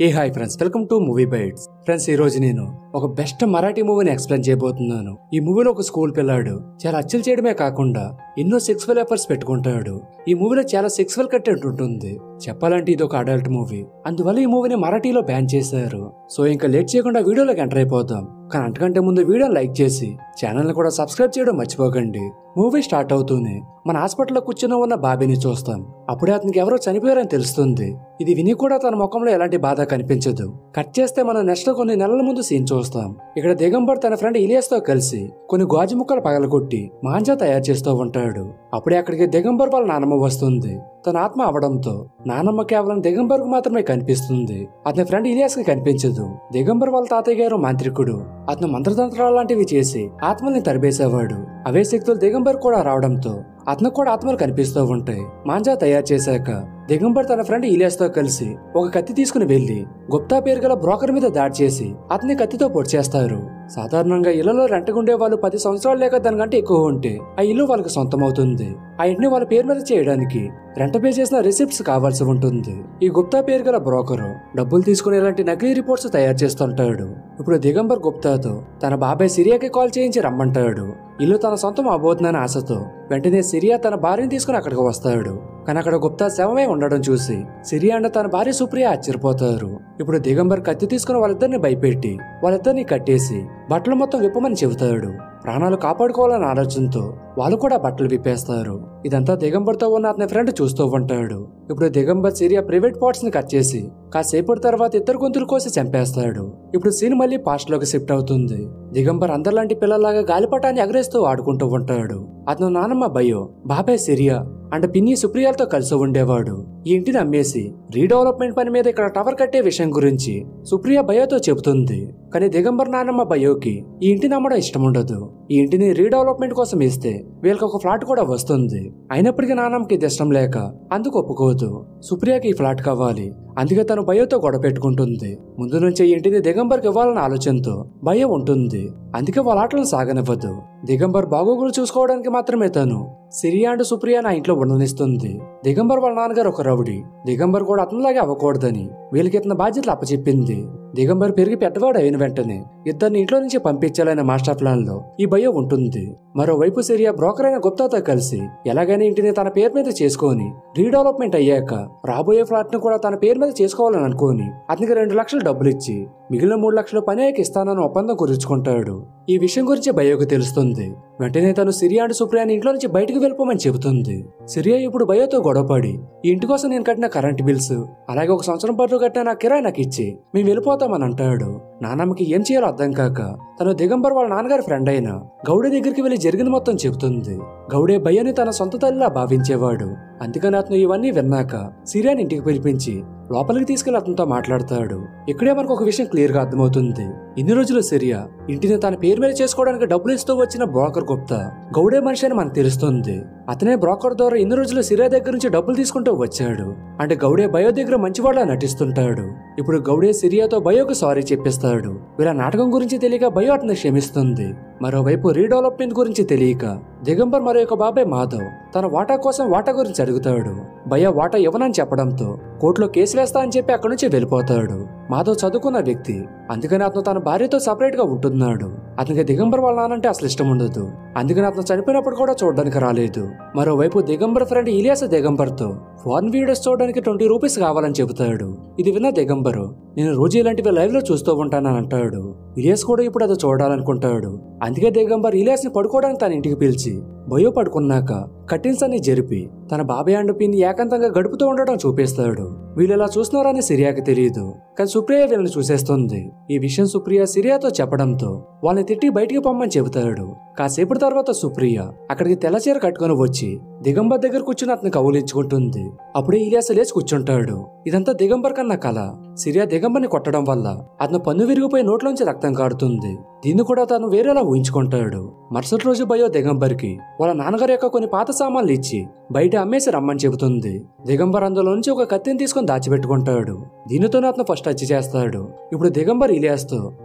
A hi friends welcome to movie bites friends ఈ రోజు నేను ఒక బెస్ట్ మరాఠీ మూవీని ఎక్స్ప్లెయిన్ చేయబోతున్నాను ఈ మూవీలో ఒక స్కూల్ పిల్లాడు చాలా అచ్చలు చేయడమే కాకుండా ఎన్నో సెక్స్వల్ ఎఫర్ట్స్ పెట్టుకుంటాడు ఈ మూవీలో చాలా సెక్స్వల్ కంటెంట్ ఉంటుంది చెప్పాలంటే ఇది ఒక అడల్ట్ మూవీ అందువల్ల ఈ మూవీని మరాఠీలో బ్యాన్ చేశారు సో ఇంకా లేట్ చేయకుండా వీడియోలోకి ఎంటర్ అయిపోతాం కానీ అంతకంటే ముందు వీడియోని లైక్ చేసి ఛానల్ కూడా సబ్స్క్రైబ్ చేయడం మర్చిపోకండి మూవీ స్టార్ట్ అవుతూనే మన హాస్పిటల్లో కూర్చుని ఉన్న బాబీని చూస్తాం అప్పుడే అతనికి ఎవరో చనిపోయారని తెలుస్తుంది ఇది విని కూడా తన ముఖంలో ఎలాంటి బాధ కనిపించదు కట్ చేస్తే మనం నెక్స్ట్ కొన్ని నెలల ముందు సీన్ చూస్తాం ఇక్కడ దిగంబర్ తన ఫ్రెండ్ ఇలియాస్ తో కలిసి కొన్ని గాజు ముక్కలు పగలగొట్టి మాంజా తయారు చేస్తూ ఉంటాడు అప్పుడే అక్కడికి దిగంబర్ వాళ్ళ నానమ్మ వస్తుంది తన ఆత్మ అవడంతో నానమ్మ కేవలం దిగంబర్ కు మాత్రమే కనిపిస్తుంది అతని ఫ్రెండ్ ఇలియాస్ కి కనిపించదు దిగంబర్ వాళ్ళ తాతయ్య గారు మాంత్రికుడు అతను మంత్రతంత్రాలు లాంటివి చేసి ఆత్మల్ని తరిపేసేవాడు అవే శక్తులు దిగంబర్ కూడా రావడంతో అతను కూడా ఆత్మలు కనిపిస్తూ ఉంటాయి మాంజా తయారు చేశాక దిగంబర్ తన ఫ్రెండ్ ఇలియాస్ తో కలిసి ఒక కత్తి తీసుకుని వెళ్లి గుప్తా పేరు గల బ్రోకర్ మీద దాడి చేసి అతని కత్తితో పొడి చేస్తారు సాధారణంగా ఇళ్లలో రెంటగుండే వాళ్ళు పది సంవత్సరాలు లేక దానికంటే ఎక్కువ ఉంటే ఆ ఇల్లు వాళ్ళకి సొంతం అవుతుంది ఆ ఇంటిని వాళ్ళ పేరు మీద చేయడానికి రెంట పే చేసిన రిసిప్ట్స్ కావాల్సి ఉంటుంది ఈ గుప్తా పేరు గల బ్రోకరు డబ్బులు తీసుకుని ఇలాంటి నకిలీ రిపోర్ట్స్ తయారు చేస్తుంటాడు ఇప్పుడు దిగంబర్ గుప్తాతో తన బాబాయ్ సిరియాకి కాల్ చేయించి రమ్మంటాడు ఇల్లు తన సొంతం అవబోతుందని ఆశతో వెంటనే సిరియా తన భార్యను తీసుకుని అక్కడికి వస్తాడు కానీ అక్కడ గుప్తా శవమే ఉండడం చూసి సిరియా అండ్ తన భార్య సుప్రియ ఆశ్చర్యపోతారు ఇప్పుడు దిగంబర్ కత్తి తీసుకుని వాళ్ళిద్దరిని భయపెట్టి వాళ్ళిద్దరిని కట్టేసి బట్టలు మొత్తం విప్పమని చెబుతాడు ప్రాణాలు కాపాడుకోవాలన్న ఆలోచనతో వాళ్ళు కూడా బట్టలు విప్పేస్తారు ఇదంతా దిగంబర్తో ఉన్న అతని ఫ్రెండ్ చూస్తూ ఉంటాడు ఇప్పుడు దిగంబర్ సిరియా ప్రైవేట్ పార్ట్స్ ని కట్ చేసి కాసేపటి తర్వాత ఇద్దరు గొంతులు కోసి చంపేస్తాడు ఇప్పుడు సీన్ మళ్ళీ పాస్ట్ లోకి షిఫ్ట్ అవుతుంది దిగంబర్ అందరిలాంటి పిల్లల్లాగా గాలిపటాన్ని ఎగరేస్తూ ఆడుకుంటూ ఉంటాడు అతను నానమ్మ భయో బాబాయ్ సిరియా అండ్ పిన్ని సుప్రియాలతో కలిసి ఉండేవాడు ఈ ఇంటిని అమ్మేసి రీడెవలప్మెంట్ పని మీద ఇక్కడ టవర్ కట్టే విషయం గురించి సుప్రియ భయోతో చెబుతుంది కానీ దిగంబర్ నానమ్మ భయోకి ఈ ఇంటిని అమ్మడం ఇష్టం ఉండదు ఈ ఇంటిని రీడెవలప్మెంట్ కోసం ఇస్తే వీళ్ళకి ఒక ఫ్లాట్ కూడా వస్తుంది అయినప్పటికీ నానమ్మకి ఇది ఇష్టం లేక అందుకు ఒప్పుకోదు సుప్రియకి ఈ ఫ్లాట్ కావాలి అందుకే తను భయోతో గొడవ పెట్టుకుంటుంది ముందు నుంచే ఈ ఇంటిని దిగంబర్కి ఇవ్వాలన్న ఆలోచనతో భయం ఉంటుంది అందుకే వాళ్ళ ఆటలను సాగనివ్వదు దిగంబర్ బాగోగులు చూసుకోవడానికి మాత్రమే తను సిరియా అండ్ సుప్రియ నా ఇంట్లో ఉండనిస్తుంది దిగంబర్ వాళ్ళ నాన్నగారు ఒక రౌడీ దిగంబర్ కూడా అతనిలాగే అవ్వకూడదని వీళ్ళకి ఇతని బాధ్యతలు అప్పచెప్పింది దిగంబర్ పెరిగి పెద్దవాడు అయిన వెంటనే ఇద్దరిని ఇంట్లో నుంచి పంపించాలనే మాస్టర్ ప్లాన్ లో ఈ భయం ఉంటుంది మరోవైపు సిరియా బ్రోకర్ అయిన గుప్తాతో కలిసి ఎలాగైనా ఇంటిని తన పేరు మీద చేసుకొని రీడెవలప్మెంట్ అయ్యాక రాబోయే ఫ్లాట్ ను కూడా తన పేరు మీద చేసుకోవాలని అనుకోని అతనికి రెండు లక్షలు డబ్బులు ఇచ్చి మిగిలిన మూడు లక్షలు పని అయ్యాక ఇస్తానని ఒప్పందం కుదుర్చుకుంటాడు ఈ విషయం గురించి భయోకి తెలుస్తుంది వెంటనే తను సిరియా అండ్ సుప్రియాని ఇంట్లో నుంచి బయటకు వెళ్ళిపోమని చెబుతుంది సిరియా ఇప్పుడు భయోతో గొడవపడి ఈ ఇంటి కోసం నేను కట్టిన కరెంట్ బిల్స్ అలాగే ఒక సంవత్సరం పాటు కట్టిన నా కిరాయి నాకు ఇచ్చి మేము వెళ్ళిపోతామని అంటాడు నానమ్మకి ఏం చేయాలో అర్థం కాక తను దిగంబర్ వాళ్ళ నాన్నగారి ఫ్రెండ్ అయిన గౌడే దగ్గరికి వెళ్లి జరిగింది మొత్తం చెబుతుంది గౌడే భయ్యని తన సొంత తల్లిలా భావించేవాడు అందుకని అతను ఇవన్నీ విన్నాక సిరియాని ఇంటికి పిలిపించి లోపలికి తీసుకెళ్లి అతనితో మాట్లాడతాడు ఇక్కడే మనకు ఒక విషయం క్లియర్ గా అర్థమవుతుంది ఇన్ని రోజులు సిరియా ఇంటిని తన పేరు మీద చేసుకోవడానికి డబ్బులు ఇస్తూ వచ్చిన బ్రోకర్ గుప్తా గౌడే మనిషి అని మనకు తెలుస్తుంది అతనే బ్రోకర్ ద్వారా ఇన్ని రోజులు సిరియా దగ్గర నుంచి డబ్బులు తీసుకుంటూ వచ్చాడు అంటే గౌడే బయో దగ్గర మంచివాళ్ళ నటిస్తుంటాడు ఇప్పుడు గౌడే సిరియాతో బయోకి సారీ చెప్పిస్తాడు వీళ్ళ నాటకం గురించి తెలియక బయో అతన్ని క్షమిస్తుంది మరోవైపు రీడెవలప్మెంట్ గురించి తెలియక దిగంబర్ మరో యొక్క బాబాయ్ మాధవ్ తన వాటా కోసం వాటా గురించి అడుగుతాడు భయ వాటా ఇవ్వనని చెప్పడంతో కోర్టులో కేసు వేస్తా అని చెప్పి అక్కడి నుంచి వెళ్ళిపోతాడు మాధవ్ చదువుకున్న వ్యక్తి అందుకని అతను తన భార్యతో సపరేట్ గా ఉంటున్నాడు అతనికి దిగంబర్ వాళ్ళ నానంటే అసలు ఇష్టం ఉండదు అందుకని అతను చనిపోయినప్పుడు కూడా చూడడానికి రాలేదు మరోవైపు దిగంబర్ ఫ్రెండ్ ఇలియాస్ దిగంబర్ తో ఫోన్ వీడియోస్ చూడడానికి ట్వంటీ రూపీస్ కావాలని చెబుతాడు ఇది విన్న దిగంబరు నేను రోజు ఇలాంటివి లైవ్ లో చూస్తూ ఉంటానని అంటాడు ఇలియాస్ కూడా ఇప్పుడు అది చూడాలనుకుంటాడు అందుకే దిగంబర్ ఇలియాస్ ని పడుకోవడానికి తన ఇంటికి పిలిచి భయో పడుకున్నాక కటిన్స్ అని జరిపి తన బాబాయ్ అండ్ పిన్ని ఏకాంతంగా గడుపుతూ ఉండడం చూపిస్తాడు వీళ్ళు ఇలా చూస్తున్నారని సిరియాకి తెలియదు కానీ సుప్రియ వీళ్ళని చూసేస్తుంది ఈ విషయం సుప్రియ సిరియాతో చెప్పడంతో వాళ్ళని తిట్టి బయటికి పొమ్మని చెబుతాడు కాసేపటి తర్వాత సుప్రియ అక్కడికి తెల్ల చీర కట్టుకుని వచ్చి దిగంబర్ దగ్గర కూర్చుని అతను కౌలించుకుంటుంది అప్పుడే ఇలియాస్ లేచి కూర్చుంటాడు ఇదంతా దిగంబర్ కన్నా కల సిరియా దిగంబర్ని కొట్టడం వల్ల అతను పన్ను విరిగిపోయి నోట్లోంచి రక్తం కారుతుంది దీన్ని కూడా తాను వేరేలా ఊహించుకుంటాడు మరుసటి రోజు భయో దిగంబర్కి వాళ్ళ నాన్నగారి యొక్క కొన్ని పాత సామాన్లు ఇచ్చి బయట అమ్మేసి రమ్మని చెబుతుంది దిగంబర్ అందులో నుంచి ఒక కత్తిని తీసుకొని దాచిపెట్టుకుంటాడు దీనితోనే అతను ఫస్ట్ హత్య చేస్తాడు ఇప్పుడు దిగంబర్ ఇలియాస్తో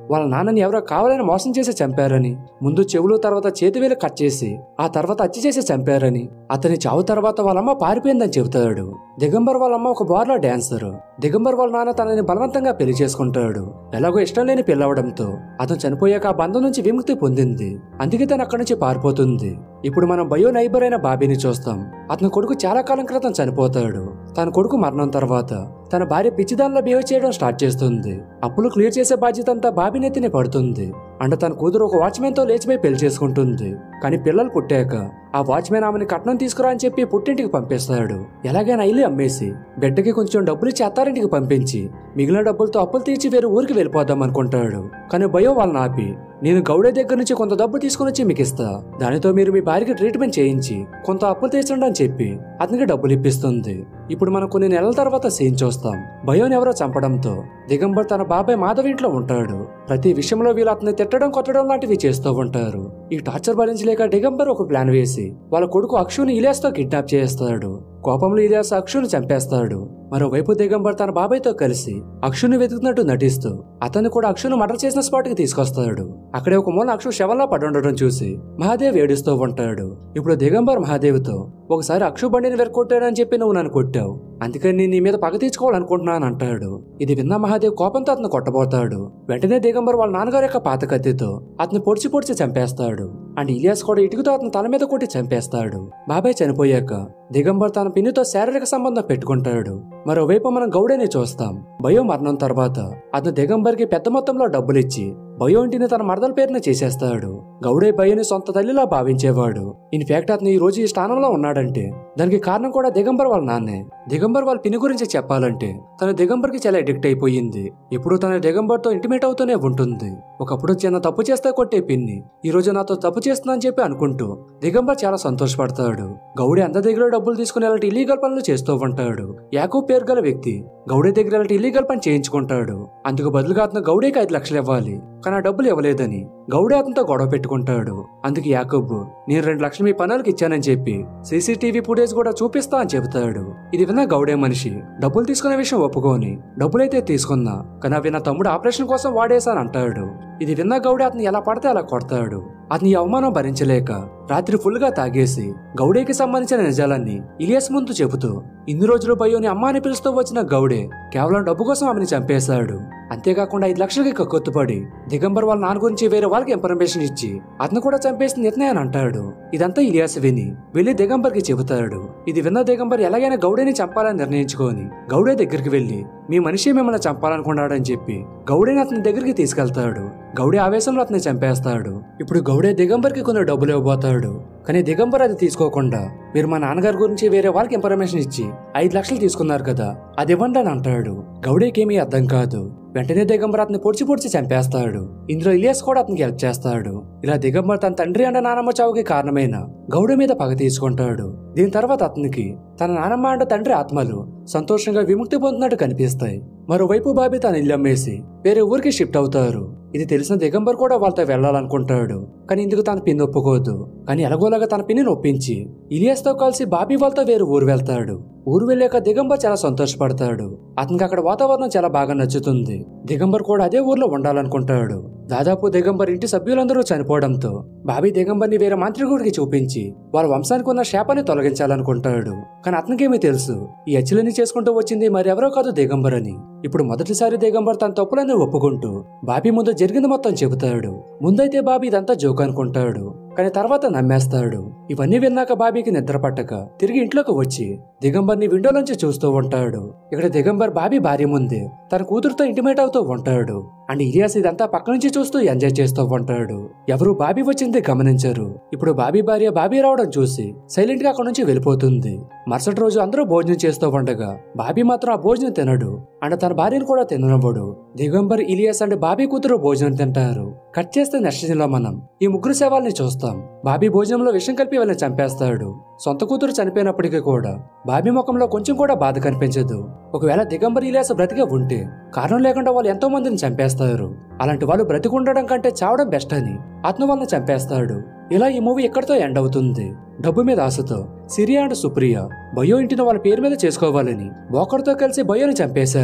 వాళ్ళ నాన్నని ఎవరో కావాలని మోసం చేసి చంపారని ముందు చెవులు తర్వాత చేతివేలు కట్ చేసి ఆ తర్వాత హత్య చేసి చంపారని అతని చావు తర్వాత వాళ్ళమ్మ పారిపోయిందని చెబుతాడు దిగంబర్ వాళ్ళమ్మ ఒక బార్లో డాన్సర్ దిగంబర్ వాళ్ళ నాన్న తనని బలవంతంగా పెళ్లి చేసుకుంటాడు ఎలాగో ఇష్టం లేని పెళ్ళవడంతో అతను చనిపోయాక ఆ బంధం నుంచి విముక్తి పొందింది అందుకే తను అక్కడి నుంచి పారిపోతుంది ఇప్పుడు మనం బయో నైబర్ అయిన బాబీని చూస్తాం అతని కొడుకు చాలా కాలం క్రితం చనిపోతాడు తన కొడుకు మరణం తర్వాత తన భార్య పిచ్చిదానిలో బిహేవ్ చేయడం స్టార్ట్ చేస్తుంది అప్పులు క్లియర్ చేసే బాధ్యత అంతా బాబీ నెత్తిని పడుతుంది అంటే తన కూతురు ఒక వాచ్మెన్ తో లేచిపోయి పెళ్లి చేసుకుంటుంది కానీ పిల్లలు పుట్టాక ఆ వాచ్మెన్ ఆమెని కట్నం తీసుకురా అని చెప్పి పుట్టింటికి పంపిస్తాడు ఎలాగైనా ఇల్లు అమ్మేసి బిడ్డకి కొంచెం డబ్బులు ఇచ్చి అత్తారింటికి పంపించి మిగిలిన డబ్బులతో అప్పులు తీర్చి వేరే ఊరికి వెళ్ళిపోదాం అనుకుంటాడు కానీ భయో వాళ్ళని ఆపి నేను గౌడే దగ్గర నుంచి కొంత డబ్బు తీసుకుని వచ్చి మీకు ఇస్తా దానితో మీరు మీ భార్యకి ట్రీట్మెంట్ చేయించి కొంత అప్పులు తీర్చండి అని చెప్పి అతనికి డబ్బులు ఇప్పిస్తుంది ఇప్పుడు మనం కొన్ని నెలల తర్వాత సీన్ చూస్తాం భయోని ఎవరో చంపడంతో దిగంబర్ తన బాబాయ్ మాధవ్ ఇంట్లో ఉంటాడు ప్రతి విషయంలో వీళ్ళు అతన్ని తిట్టడం కొట్టడం లాంటివి చేస్తూ ఉంటారు ఈ టార్చర్ భరించలేక దిగంబర్ ఒక ప్లాన్ వేసి వాళ్ళ కొడుకు అక్షుని ఇలియాస్తో కిడ్నాప్ చేస్తాడు కోపంలో ఇలియాస్ అక్షుని చంపేస్తాడు మరోవైపు దిగంబర్ తన బాబాయ్తో కలిసి అక్షుని వెతుకుతున్నట్టు నటిస్తూ అతన్ని కూడా అక్షును మర్డర్ చేసిన స్పాట్ కి తీసుకొస్తాడు అక్కడే ఒక మూల అక్షు శవంలా పడి ఉండడం చూసి మహాదేవ్ ఏడుస్తూ ఉంటాడు ఇప్పుడు దిగంబర్ మహాదేవ్తో ఒకసారి అక్షు బండిని వెరకొట్టాడని చెప్పి నువ్వు నన్ను కొట్టావు అందుకని నేను నీ మీద పగ తీర్చుకోవాలనుకుంటున్నాను అంటాడు ఇది విన్న మహాదేవ్ కోపంతో అతను కొట్టబోతాడు వెంటనే దిగంబర్ వాళ్ళ నాన్నగారి యొక్క పాత కత్తితో అతను పొడిచి పొడిచి చంపేస్తాడు అండ్ ఇలియాస్ కూడా ఇటుకతో అతను తల మీద కొట్టి చంపేస్తాడు బాబాయ్ చనిపోయాక దిగంబర్ తన పిన్నితో శారీరక సంబంధం పెట్టుకుంటాడు మరోవైపు మనం గౌడేని చూస్తాం భయో మరణం తర్వాత అతను దిగంబర్కి పెద్ద మొత్తంలో డబ్బులిచ్చి భయో ఇంటిని తన మరదల పేరున చేసేస్తాడు గౌడే భయోని సొంత తల్లిలా భావించేవాడు ఇన్ఫాక్ట్ అతను ఈ రోజు ఈ స్థానంలో ఉన్నాడంటే దానికి కారణం కూడా దిగంబర్ వాళ్ళ నాన్నే దిగంబర్ వాళ్ళ పిని గురించి చెప్పాలంటే తన దిగంబర్ కి చాలా అడిక్ట్ అయిపోయింది ఇప్పుడు తన దిగంబర్ తో ఇంటిమేట్ అవుతూనే ఉంటుంది ఒకప్పుడు చిన్న తప్పు చేస్తే కొట్టే పిన్ని ఈ రోజు నాతో తప్పు చేస్తున్నా అని చెప్పి అనుకుంటూ దిగంబర్ చాలా సంతోషపడతాడు గౌడే అంత దగ్గర డబ్బులు తీసుకుని అలాంటి ఇల్లీగల్ పనులు చేస్తూ ఉంటాడు యాకూబ్ పేరు గల వ్యక్తి గౌడే దగ్గర అలాంటి ఇల్లీగల్ పని చేయించుకుంటాడు అందుకు బదులుగా అతను గౌడేకి ఐదు లక్షలు ఇవ్వాలి కానీ ఆ డబ్బులు ఇవ్వలేదని గౌడే అతనితో గొడవ పెట్టుకుంటాడు అందుకు యాకూబ్ నేను రెండు లక్షలు మీ పనులకు ఇచ్చానని చెప్పి సీసీటీవీ ఫుటేజ్ కూడా చూపిస్తా అని చెబుతాడు ఇది విన్న గౌడే మనిషి డబ్బులు తీసుకునే విషయం ఒప్పుకొని డబ్బులైతే తీసుకున్నా కానీ అవి నా తమ్ముడు ఆపరేషన్ కోసం వాడేశాను అంటాడు ఇది విన్న గౌడే అతను ఎలా పడితే అలా కొడతాడు అతని ఈ అవమానం భరించలేక రాత్రి ఫుల్ గా తాగేసి గౌడేకి సంబంధించిన నిజాలన్నీ ఇలియాస్ ముందు చెబుతూ ఇన్ని రోజులు భయోని అమ్మ అని పిలుస్తూ వచ్చిన గౌడే కేవలం డబ్బు కోసం ఆమెను చంపేశాడు అంతేకాకుండా ఐదు లక్షలకి కక్కుత్తుపడి దిగంబర్ వాళ్ళ నాన్న గురించి వేరే వాళ్ళకి ఇన్ఫర్మేషన్ ఇచ్చి అతను కూడా చంపేసిన నిర్ణయం అంటాడు ఇదంతా ఇలియాస్ విని వెళ్లి దిగంబర్ కి చెబుతాడు ఇది విన్న దిగంబర్ ఎలాగైనా గౌడేని చంపాలని నిర్ణయించుకొని గౌడే దగ్గరికి వెళ్లి మీ మనిషి మిమ్మల్ని చంపాలనుకున్నాడని చెప్పి గౌడేని అతని దగ్గరికి తీసుకెళ్తాడు గౌడే ఆవేశంలో అతన్ని చంపేస్తాడు ఇప్పుడు గౌడే దిగంబర్ కి కొన్ని డబ్బులు ఇవ్వబోతాడు కానీ దిగంబర్ అది తీసుకోకుండా మీరు మా నాన్నగారి గురించి వేరే వాళ్ళకి ఇన్ఫర్మేషన్ ఇచ్చి ఐదు లక్షలు తీసుకున్నారు కదా అది ఇవ్వండి అని అంటాడు గౌడేకేమీ అర్థం కాదు వెంటనే దిగంబర్ అతన్ని పొడిచి పొడిచి చంపేస్తాడు ఇందులో ఇలియాస్ కూడా అతనికి హెల్ప్ చేస్తాడు ఇలా దిగంబర్ తన తండ్రి అండ్ నానమ్మ చావుకి కారణమైన గౌడ మీద పగ తీసుకుంటాడు దీని తర్వాత అతనికి తన నానమ్మ అండ్ తండ్రి ఆత్మలు సంతోషంగా విముక్తి పొందినట్టు కనిపిస్తాయి మరోవైపు బాబీ తన ఇల్లు అమ్మేసి వేరే ఊరికి షిఫ్ట్ అవుతారు ఇది తెలిసిన దిగంబర్ కూడా వాళ్ళతో వెళ్ళాలనుకుంటాడు కానీ ఇందుకు తన పిన్ని ఒప్పుకోదు కానీ ఎలాగోలాగా తన పిన్నిని ఒప్పించి ఇలియాస్తో కలిసి బాబీ వాళ్ళతో వేరే ఊరు వెళ్తాడు ఊరు వెళ్ళాక దిగంబర్ చాలా సంతోషపడతాడు అతనికి అక్కడ వాతావరణం చాలా బాగా నచ్చుతుంది దిగంబర్ కూడా అదే ఊర్లో ఉండాలనుకుంటాడు దాదాపు దిగంబర్ ఇంటి సభ్యులందరూ చనిపోవడంతో బాబీ దిగంబర్ని వేరే మాంత్రికుడికి చూపించి వాళ్ళ వంశానికి ఉన్న శాపాన్ని తొలగించాలనుకుంటాడు కానీ అతనికేమీ తెలుసు ఈ అచ్చులని చేసుకుంటూ వచ్చింది మరెవరో కాదు దిగంబర్ అని ఇప్పుడు మొదటిసారి దిగంబర్ తన తప్పులని ఒప్పుకుంటూ బాబీ ముందు జరిగింది మొత్తం చెబుతాడు ముందైతే బాబీ ఇదంతా జోక్ అనుకుంటాడు కానీ తర్వాత నమ్మేస్తాడు ఇవన్నీ విన్నాక బాబీకి నిద్ర పట్టక తిరిగి ఇంట్లోకి వచ్చి దిగంబర్ని విండోలోంచి చూస్తూ ఉంటాడు ఇక్కడ దిగంబర్ బాబీ భార్య ముందే తన కూతురుతో ఇంటిమేట్ అవుతూ ఉంటాడు అండ్ ఇలియాస్ ఇదంతా పక్క నుంచి చూస్తూ ఎంజాయ్ చేస్తూ ఉంటాడు ఎవరు బాబీ వచ్చింది గమనించరు ఇప్పుడు బాబీ భార్య బాబీ రావడం చూసి సైలెంట్ గా అక్కడ నుంచి వెళ్ళిపోతుంది మరుసటి రోజు అందరూ భోజనం చేస్తూ ఉండగా బాబీ మాత్రం ఆ భోజనం తినడు అండ్ తన భార్యను కూడా తిననివ్వడు దిగంబర్ ఇలియాస్ అండ్ బాబీ కూతురు భోజనం తింటారు కట్ చేస్తే నెక్స్ట్ సీన్ లో మనం ఈ ముగ్గురు శవాల్ని చూస్తాం బాబీ భోజనంలో విషం కలిపి వాళ్ళని చంపేస్తాడు సొంత కూతురు చనిపోయినప్పటికీ కూడా బాబీ ముఖంలో కొంచెం కూడా బాధ కనిపించదు ఒకవేళ దిగంబర్ ఇలియాస్ బ్రతికే ఉంటే కారణం లేకుండా వాళ్ళు ఎంతో మందిని చంపేస్తారు అలాంటి వాళ్ళు బ్రతికుండడం కంటే చావడం బెస్ట్ అని అతను వాళ్ళని చంపేస్తాడు ఇలా ఈ మూవీ ఎక్కడితో ఎండ్ అవుతుంది డబ్బు మీద ఆశతో సిరియా అండ్ సుప్రియ బయో ఇంటిని వాళ్ళ పేరు మీద చేసుకోవాలని బోకర్తో కలిసి బయోని చంపేశారు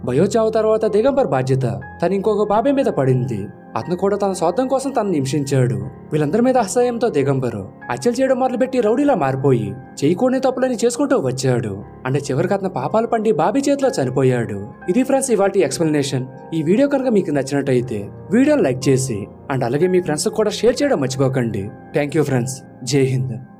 భయో చావు తర్వాత దిగంబర్ బాధ్యత తన ఇంకొక బాబాయ్ మీద పడింది అతను కూడా తన స్వార్థం కోసం తనను హింసించాడు వీళ్ళందరి మీద అసహాయంతో దిగంబరు హత్యలు చేయడం మొదలుపెట్టి రౌడీలా మారిపోయి చేయకూడని తప్పులని చేసుకుంటూ వచ్చాడు అంటే చివరికి అతను పాపాలు పండి బాబీ చేతిలో చనిపోయాడు ఇది ఫ్రెండ్స్ ఇవాటి ఎక్స్ప్లెనేషన్ ఈ వీడియో కనుక మీకు నచ్చినట్టయితే వీడియోని లైక్ చేసి అండ్ అలాగే మీ ఫ్రెండ్స్ కూడా షేర్ చేయడం మర్చిపోకండి థ్యాంక్ యూ ఫ్రెండ్స్ జై హింద్